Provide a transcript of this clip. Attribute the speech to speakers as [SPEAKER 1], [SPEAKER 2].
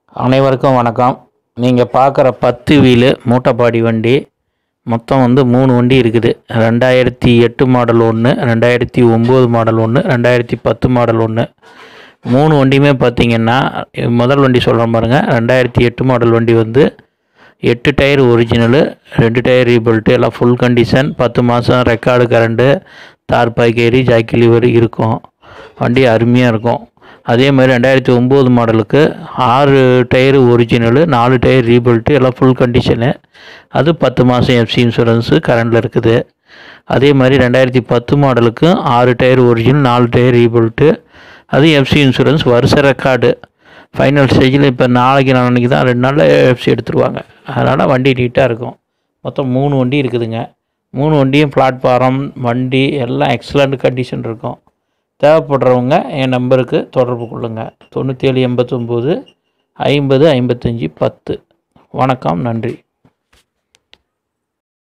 [SPEAKER 1] அனைவருக்கும் வணக்கம் நீங்கள் பார்க்குற பத்து வீலு மூட்டைப்பாடி வண்டி மொத்தம் வந்து மூணு வண்டி இருக்குது ரெண்டாயிரத்தி எட்டு மாடல் ஒன்று ரெண்டாயிரத்தி ஒம்பது மாடல் ஒன்று ரெண்டாயிரத்தி பத்து மாடல் ஒன்று மூணு வண்டியுமே பார்த்தீங்கன்னா முதல் வண்டி சொல்கிறேன் பாருங்கள் ரெண்டாயிரத்தி எட்டு மாடல் வண்டி வந்து எட்டு டயர் ஒரிஜினலு ரெண்டு டயர் ரீபல்ட்டு எல்லாம் ஃபுல் கண்டிஷன் பத்து மாதம் ரெக்கார்டு கரண்ட்டு தார் பாய்கேரி ஜாக்கி லிவர் இருக்கும் வண்டி அருமையாக இருக்கும் அதே மாதிரி ரெண்டாயிரத்தி ஒம்பது மாடலுக்கு ஆறு டயரு ஒரிஜினலு நாலு டயர் ரீபல்ட்டு எல்லாம் ஃபுல் கண்டிஷனு அது பத்து மாதம் எஃப்சி இன்சூரன்ஸு கரண்டில் இருக்குது அதே மாதிரி ரெண்டாயிரத்தி பத்து மாடலுக்கு ஆறு டயர் ஒரிஜினல் நாலு டயர் ரீபல்ட்டு அது எஃப்சி இன்சூரன்ஸ் வருஷ ரெக்கார்டு ஃபைனல் ஸ்டேஜில் இப்போ நாளைக்கு நாளைக்கு தான் ரெண்டு நாளில் எஃப்சி எடுத்துருவாங்க அதனால் வண்டி நீட்டாக இருக்கும் மொத்தம் மூணு வண்டி இருக்குதுங்க மூணு வண்டியும் பிளாட்ஃபாரம் வண்டி எல்லாம் எக்ஸலண்ட் கண்டிஷன் இருக்கும் தேவைப்படுறவங்க என் நம்பருக்கு தொடர்பு கொள்ளுங்கள் தொண்ணூற்றேழு எண்பத்தொம்போது ஐம்பது ஐம்பத்தஞ்சி பத்து வணக்கம் நன்றி